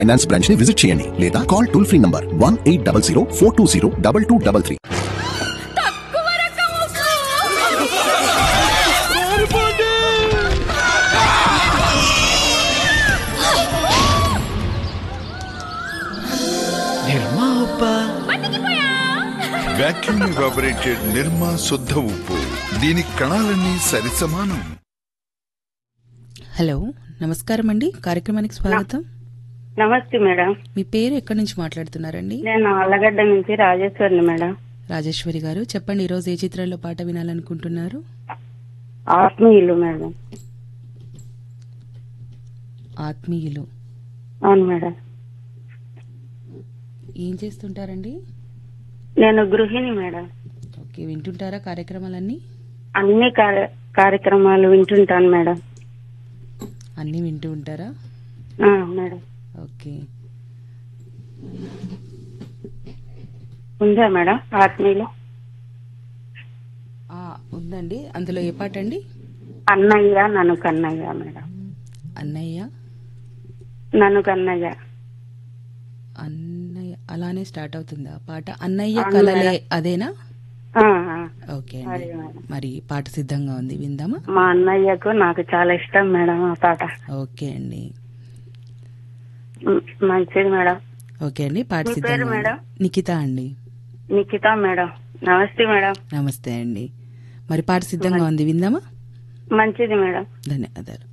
Finance branch ని visit చేయండి లేదా call toll free number one eight double zero four two zero double two double three తక్కువ రకం ఉప్పు నిర్మా ఉప్పా బతికిపోయా వాక్యూమ్ ఎవాపరేటెడ్ నిర్మా శుద్ధ ఉప్పు దీని కణాలన్నీ సరిసమానం హలో నమస్కారం అండి కార్యక్రమానికి స్వాగతం నమస్తే మేడం మీ పేరు ఎక్కడి నుంచి మాట్లాడుతున్నారండి నేను అల్లగడ్డ నుంచి రాజేశ్వరిని మేడం రాజేశ్వరి గారు చెప్పండి ఈరోజు ఏ చిత్రంలో పాట వినాలనుకుంటున్నారు ఆత్మీయులు మేడం ఆత్మీయులు అవును మేడం ఏం చేస్తుంటారండి నేను గృహిణి మేడం ఓకే వింటుంటారా కార్యక్రమాలన్నీ అన్ని కార్య- కార్యక్రమాలు వింటుంటాను మేడం అన్నీ వింటూ ఉంటారా ఆ, మేడం ఓకే ఉందా మేడం ఆత్మీయులు ఆ, ఉందండి అందులో ఏ పాట అండి అన్నయ్య నన్ను కన్నయ్య మేడం అన్నయ్య నన్ను కన్నయ్య అన్నయ్య అలానే స్టార్ట్ అవుతుందా పాట అన్నయ్య కలలే అదేనా ఆ, ఆ. ఓకే అదే అండి మేడం. మరి పాట సిద్ధంగా ఉంది విందామా మా అన్నయ్యకు నాకు చాలా ఇష్టం మేడం ఆ పాట ఓకే అండి మ్, మంచిది మేడం ఓకే అండి పాట మీ పేరు సిద్ధంగా ఉంది. మేడం? నిఖిత అండి నిఖిత మేడం నమస్తే మేడం నమస్తే అండి మరి పాట సిద్ధంగా ఉంది విందామా మంచిది మేడం ధన్యవాదాలు